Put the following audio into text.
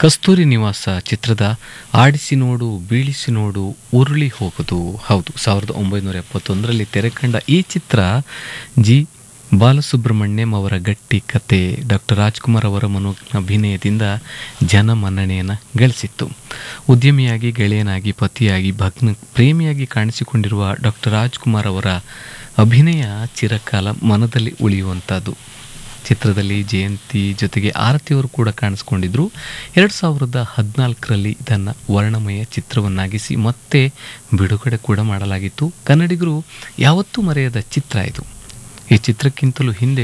ಕಸ್ತೂರಿ ನಿವಾಸ ಚಿತ್ರದ ಆಡಿಸಿ ನೋಡು ಬೀಳಿಸಿ ನೋಡು ಉರುಳಿ ಹೋಗುದು ಹೌದು ಸಾವಿರದ ಒಂಬೈನೂರ ಎಪ್ಪತ್ತೊಂದರಲ್ಲಿ ತೆರೆಕಂಡ ಈ ಚಿತ್ರ ಜಿ ಬಾಲಸುಬ್ರಹ್ಮಣ್ಯಂ ಅವರ ಗಟ್ಟಿ ಕತೆ ಡಾಕ್ಟರ್ ರಾಜ್ಕುಮಾರ್ ಅವರ ಮನೋ ಅಭಿನಯದಿಂದ ಜನಮನ್ನಣೆಯನ್ನು ಗಳಿಸಿತ್ತು ಉದ್ಯಮಿಯಾಗಿ ಗೆಳೆಯನಾಗಿ ಪತಿಯಾಗಿ ಭಗ್ನ ಪ್ರೇಮಿಯಾಗಿ ಕಾಣಿಸಿಕೊಂಡಿರುವ ಡಾಕ್ಟರ್ ರಾಜ್ಕುಮಾರ್ ಅವರ ಅಭಿನಯ ಚಿರಕಾಲ ಮನದಲ್ಲಿ ಉಳಿಯುವಂಥದ್ದು ಚಿತ್ರದಲ್ಲಿ ಜಯಂತಿ ಜೊತೆಗೆ ಆರತಿಯವರು ಕೂಡ ಕಾಣಿಸ್ಕೊಂಡಿದ್ರು ಎರಡು ಸಾವಿರದ ಹದಿನಾಲ್ಕರಲ್ಲಿ ಇದನ್ನು ವರ್ಣಮಯ ಚಿತ್ರವನ್ನಾಗಿಸಿ ಮತ್ತೆ ಬಿಡುಗಡೆ ಕೂಡ ಮಾಡಲಾಗಿತ್ತು ಕನ್ನಡಿಗರು ಯಾವತ್ತೂ ಮರೆಯದ ಚಿತ್ರ ಇದು ಈ ಚಿತ್ರಕ್ಕಿಂತಲೂ ಹಿಂದೆ